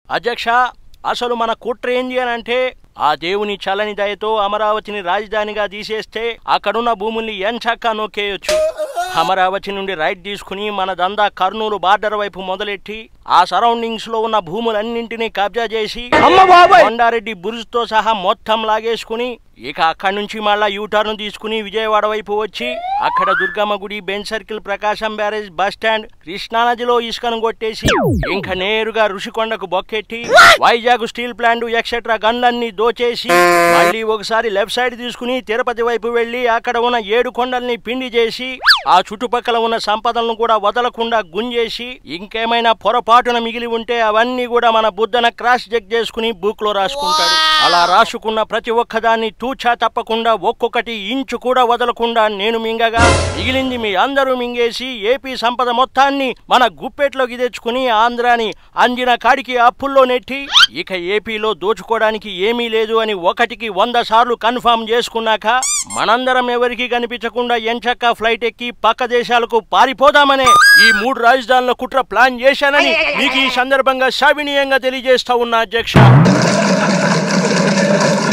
అధ్యక్ష అసలు మన కుట్ర ఏంది అని అంటే ఆ దేవుని చలని దయతో అమరావతిని రాజధానిగా తీసేస్తే అక్కడున్న భూముల్ని ఎంచక్కా నొక్కేయొచ్చు అమరావతి నుండి రైట్ తీసుకుని మన దందా కర్నూలు బార్డర్ వైపు మొదలెట్టి ఆ సరౌండింగ్స్ లో ఉన్న భూములన్నింటినీ కబ్జా చేసి కొండారెడ్డి బురుజుతో సహా మొత్తం లాగేసుకుని ఇక అక్కడి నుంచి మళ్ళా యూటర్న్ తీసుకుని విజయవాడ వైపు వచ్చి అక్కడ దుర్గమ్మ గుడి Benz Circle Prakasam barrage bus stand కృష్ణానదిలో ఇసుకను కొట్టేసి ఇంకా నేరుగా ఋషికొండకు బొక్కెట్టి వైజాగ్ స్టీల్ ప్లాంట్ ఎక్సెట్రా గన్లన్నీ దోచేసి మళ్ళీ ఒకసారి లెఫ్ట్ సైడ్ తీసుకుని తిరుపతి వైపు వెళ్లి అక్కడ ఉన్న ఏడు కొండల్ని పిండి చేసి ఆ చుట్టుపక్కల ఉన్న సంపదలను కూడా వదలకుండా గుంజేసి ఇంకేమైనా పొరపాటున మిగిలి ఉంటే అవన్నీ కూడా మన బుద్ధన క్రాస్ చెక్ చేసుకుని బుక్ లో రాసుకుంటాడు అలా రాసుకున్న ప్రతి ఒక్కదాన్ని తూచా తప్పకుండా ఒక్కొక్కటి ఇంచు కూడా వదలకుండా నేను మింగగా మిగిలింది మీ అందరూ మింగేసి ఏపీ సంపద మొత్తాన్ని మన గుప్పెట్లోకి తెచ్చుకుని ఆంధ్రాని అందిన కాడికి అప్పుల్లో నెట్టి ఇక ఏపీలో దోచుకోవడానికి ఏమీ లేదు అని ఒకటికి వంద సార్లు కన్ఫర్మ్ చేసుకున్నాక మనందరం ఎవరికి కనిపించకుండా ఎంచక్క ఫ్లైట్ ఎక్కి పక్క దేశాలకు పారిపోదామనే ఈ మూడు రాజధానుల కుట్ర ప్లాన్ చేశానని మీకు ఈ సందర్భంగా సవినీయంగా తెలియజేస్తా ఉన్నా అధ్యక్ష